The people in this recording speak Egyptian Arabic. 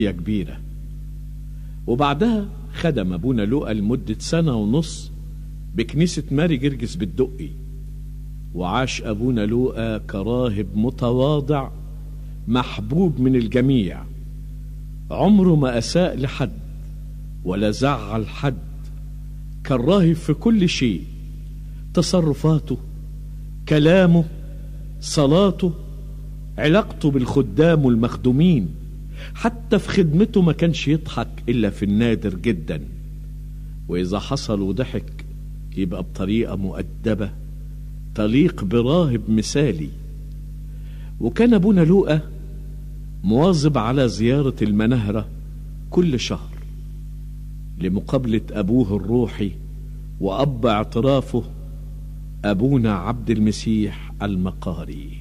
يا كبيرة وبعدها خدم أبونا لوقا لمدة سنة ونص بكنيسة ماري جرجس بالدقي وعاش أبونا لوقا كراهب متواضع محبوب من الجميع عمره ما أساء لحد ولا زعل حد كان راهب في كل شيء تصرفاته كلامه صلاته علاقته بالخدام والمخدومين حتى في خدمته ما كانش يضحك إلا في النادر جدا وإذا حصل وضحك يبقى بطريقة مؤدبة تليق براهب مثالي وكان أبونا لوقا مواظب على زيارة المنهرة كل شهر لمقابلة أبوه الروحي وأب اعترافه أبونا عبد المسيح المقاري